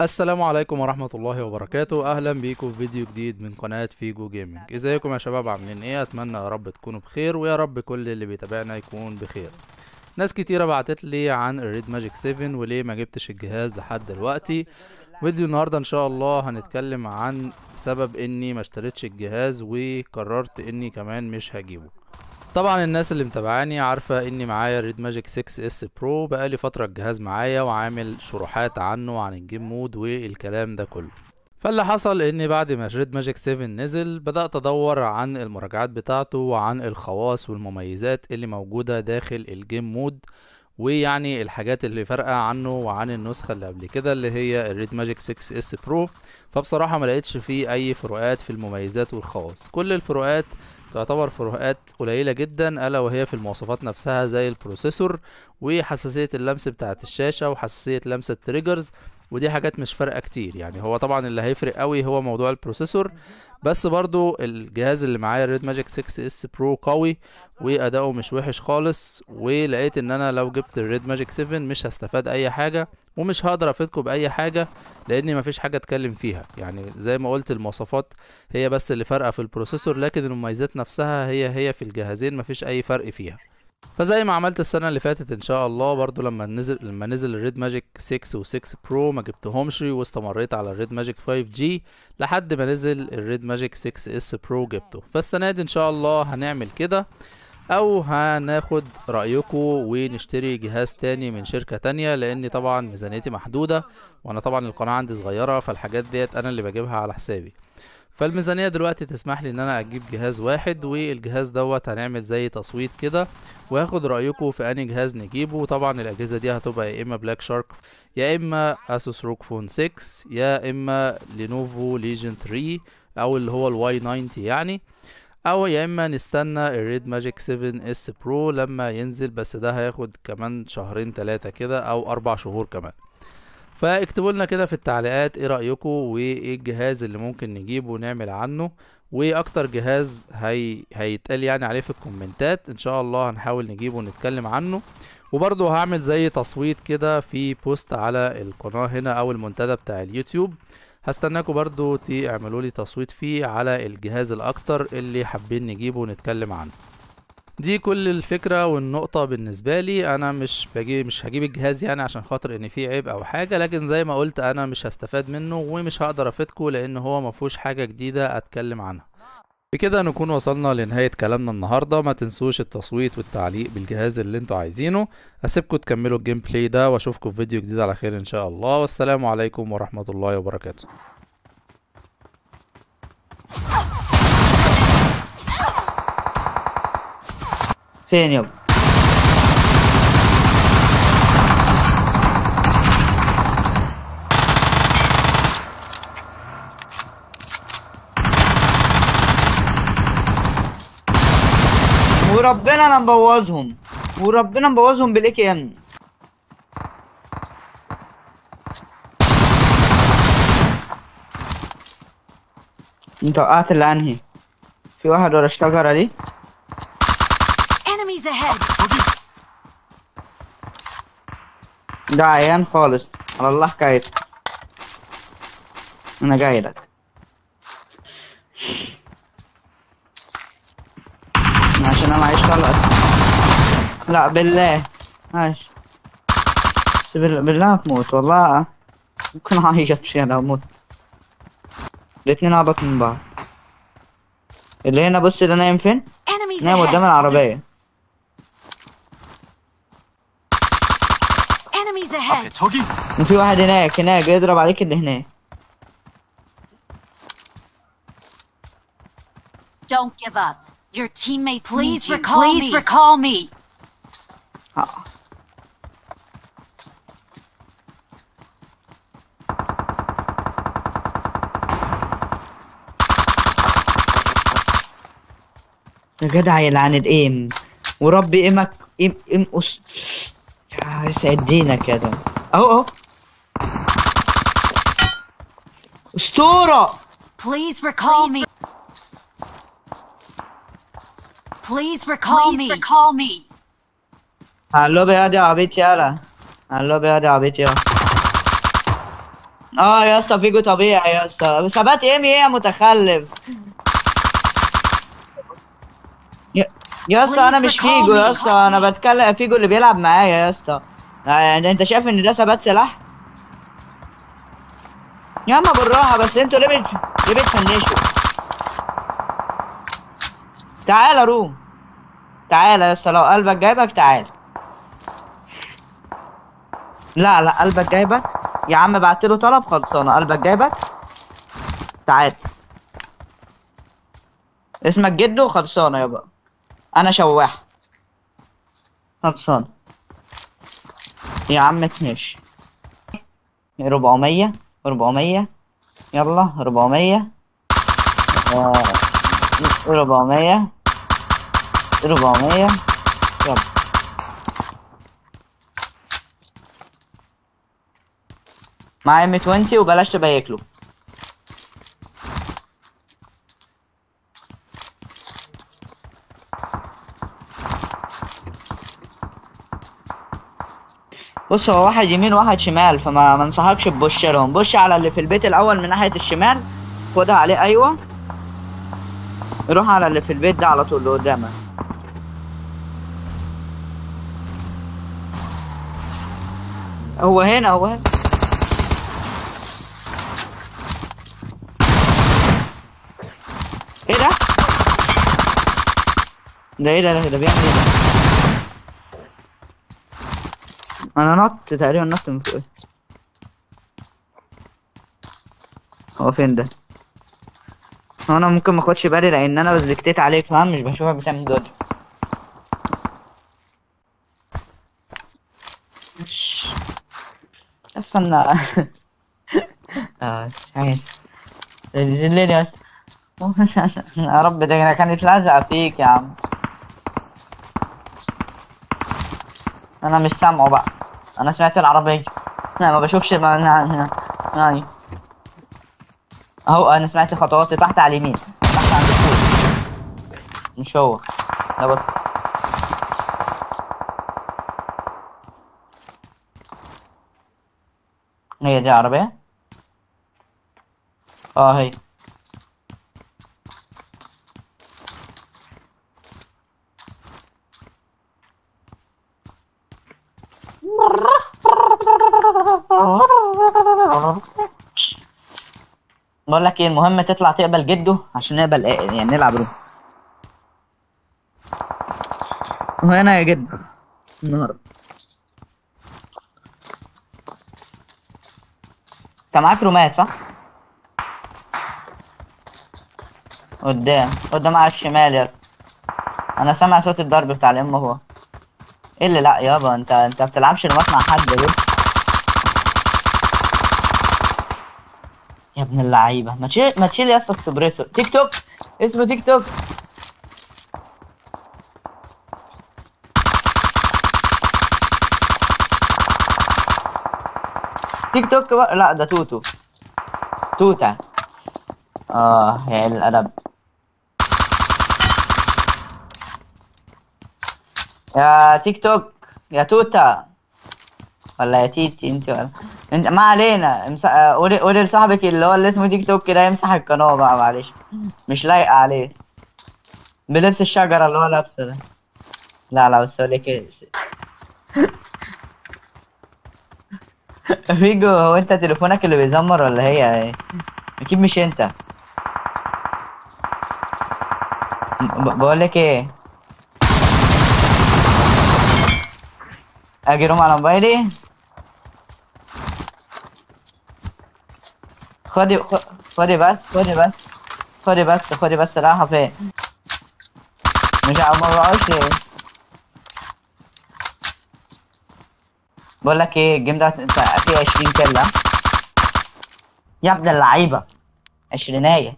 السلام عليكم ورحمة الله وبركاته أهلا بيكم في فيديو جديد من قناة فيجو جيمنج ازيكم يا شباب عاملين ايه أتمنى يا رب تكونوا بخير ويا رب كل اللي بيتابعنا يكون بخير ناس كتيرة بعتت لي عن الريد ماجيك 7 وليه ما جبتش الجهاز لحد دلوقتي فيديو النهاردة ان شاء الله هنتكلم عن سبب اني ما اشتريتش الجهاز وقررت اني كمان مش هجيبه طبعا الناس اللي متابعاني عارفة اني معايا ريد ماجيك 6 اس برو بقالي فترة الجهاز معايا وعامل شروحات عنه وعن الجيم مود والكلام ده كله فاللي حصل اني بعد ما ريد ماجيك 7 نزل بدأت ادور عن المراجعات بتاعته وعن الخواص والمميزات اللي موجودة داخل الجيم مود ويعني الحاجات اللي فارقة عنه وعن النسخة اللي قبل كده اللي هي الريد ماجيك 6 اس برو فبصراحة ما لقيتش فيه اي فروقات في المميزات والخواص كل الفروقات تعتبر فروقات قليلة جدا ألا وهي في المواصفات نفسها زي البروسيسور وحساسية اللمس بتاعة الشاشة وحساسية لمس التريجرز ودي حاجات مش فارقة كتير يعني هو طبعا اللي هيفرق قوي هو موضوع البروسيسور بس برضو الجهاز اللي معايا الريد ماجيك 6 اس برو قوي واداؤه مش وحش خالص ولقيت ان انا لو جبت الريد ماجيك 7 مش هستفاد اي حاجة ومش هقدر افيدكم باي حاجة لان مفيش حاجة اتكلم فيها يعني زي ما قلت المواصفات هي بس اللي فارقة في البروسيسور لكن المميزات نفسها هي هي في الجهازين مفيش اي فرق فيها فزي ما عملت السنه اللي فاتت ان شاء الله برضو لما نزل لما نزل الريد ماجيك 6 و6 برو ما جبتهمش واستمريت على الريد ماجيك 5 جي لحد ما نزل الريد ماجيك 6 اس برو جبته فالسنه دي ان شاء الله هنعمل كده او هناخد رايكم ونشتري جهاز تاني من شركه تانية لان طبعا ميزانيتي محدوده وانا طبعا القناه عندي صغيره فالحاجات ديت انا اللي بجيبها على حسابي فالميزانية دلوقتي تسمح لي ان انا اجيب جهاز واحد والجهاز دوت هنعمل زي تصويت كده وهاخد رايكم في انهي جهاز نجيبه طبعا الاجهزة دي هتبقى يا اما بلاك شارك يا اما اسوس روك فون 6 يا اما لينوفو ليجن 3 او اللي هو الواي 90 يعني او يا اما نستنى الريد ماجيك 7 اس برو لما ينزل بس ده هياخد كمان شهرين تلاتة كده او اربع شهور كمان فاكتبوا لنا كده في التعليقات ايه رايكم وايه الجهاز اللي ممكن نجيبه ونعمل عنه واكتر جهاز هي... هيتقال يعني عليه في الكومنتات ان شاء الله هنحاول نجيبه ونتكلم عنه وبرضه هعمل زي تصويت كده في بوست على القناة هنا او المنتدى بتاع اليوتيوب هستناكم برضو تعملوا لي تصويت فيه على الجهاز الاكتر اللي حابين نجيبه ونتكلم عنه دي كل الفكرة والنقطة بالنسبة لي أنا مش بجيب مش هجيب الجهاز يعني عشان خاطر إن فيه عيب أو حاجة لكن زي ما قلت أنا مش هستفاد منه ومش هقدر أفيدكم لأن هو مفهوش حاجة جديدة أتكلم عنها بكده نكون وصلنا لنهاية كلامنا النهاردة ما تنسوش التصويت والتعليق بالجهاز اللي انتوا عايزينه أسيبكم تكملوا الجيم بلاي ده وأشوفكم في فيديو جديد على خير إن شاء الله والسلام عليكم ورحمة الله وبركاته فين يابا وربنا انا مبوظهم وربنا مبوظهم بالاك ام انت وقعت اللي انهي في واحد ورا الشجره دي Enemies ahead! ده عيان خالص على الله حكايته انا جاي لك عشان انا معيش طلقة لا بالله ماشي بس بال- بالله هتموت والله ممكن اعيط فيها لو موت الاتنين عبط من بعض اللي هنا بص ده نايم فين؟ Enemies نايم قدام ahead! العربية Enemies ahead! 저기 وفي واحد هناك هناك بيضرب عليك اللي هناك Don't give up. Your teammates Please need you. recall Please me. recall me. آه. يا جدع يلعن الايم وربي ايمك ايم ايم أس... يا يسعد دينك كده اهو اهو اسطورة Please recall me! Please recall Please me! recall me. هلو بياض يا عبيط يالا هلو بياض يا عبيط يا اه يا اسطى فيجو طبيعي يا اسطى ثبات ايمي ايه يا متخلف يا يا اسطى انا مش فيجو يا اسطى انا بتكلم فيجو اللي بيلعب معايا يا اسطى يعني انت شايف ان ده ثبات سلاح يا اما بالراحه بس انتوا ليه بت... ليه بتفنشوا تعالى روم تعالى يا اسطى لو قلبك جايبك تعالى لا لا قلبك جايبك يا عم بعت له طلب خلصانه قلبك جايبك تعال اسمك جدو خلصانه يابا انا شواح خلصانه يا عم ماشي 400 400 يلا 400 آه، 400 400 يلا معايا 120 وبلاش تبيك له بص هو واحد يمين وواحد شمال فما ما انصحكش تبش لهم بش على اللي في البيت الاول من ناحيه الشمال خدها عليه ايوه روح على اللي في البيت ده على طول اللي قدامك هو هنا هو هنا ايه ده؟ ده ايه ده ده ده بيعمل ايه ده؟ انا نط تقريبا نط من فوق هو فين ده؟ هو انا ممكن ما اخدش بالي لان انا بزكتيت عليك فاهم مش بشوفك بتعمل دوج استنى اه مش عارف الليل يا اسطى يا رب ده أنا كان يتلزق فيك يا عم انا مش سامعه بقى انا سمعت العربية لا ما بشوفش ما هنا هنا اهو انا سمعت خطواتي تحت على اليمين تحت عند الفوق مش هو ده بص هي دي عربية اه هي بقول لك ايه المهم تطلع تقبل جده عشان نقبل إيه يعني نلعب روح وهنا يا جد النهارده انت معاك رومات صح؟ قدام قدام على الشمال يا انا سامع صوت الضرب بتاع الام هو ايه اللي لا يابا انت انت بتلعبش رومات مع حد ليه؟ يا ابن اللعيبه ما تشيل ما تشيل يا اسطى اكسبريسو تيك توك اسمه تيك توك تيك توك بقى لا ده توتو توتا اه يا الادب يا تيك توك يا توتا ولا يا تيتي انت ولا انت ما علينا امس... آه، قولي قولي لصاحبك اللي هو اللي اسمه تيك توك كده يمسح القناة بقى معلش مش لايقة عليه بلبس الشجرة اللي هو لابسه ده لا لا بس اقول لك ايه فيجو هو انت تليفونك اللي بيزمر ولا هي ايه؟ اكيد مش انت ب- بقول لك ايه اجي روم على موبايلي خدي خ- خدي بس خدي بس خدي بس خدي بس راحة فين مش ع- ما بقولش ايه بقول لك ايه الجيم ده انت فيه 20 كيل ها؟ يا ابن اللعيبة عشرينية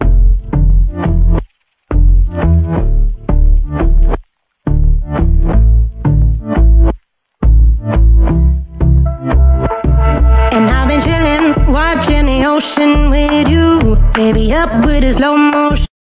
And I've been chillin', watching the ocean with you. Baby, up with a slow motion.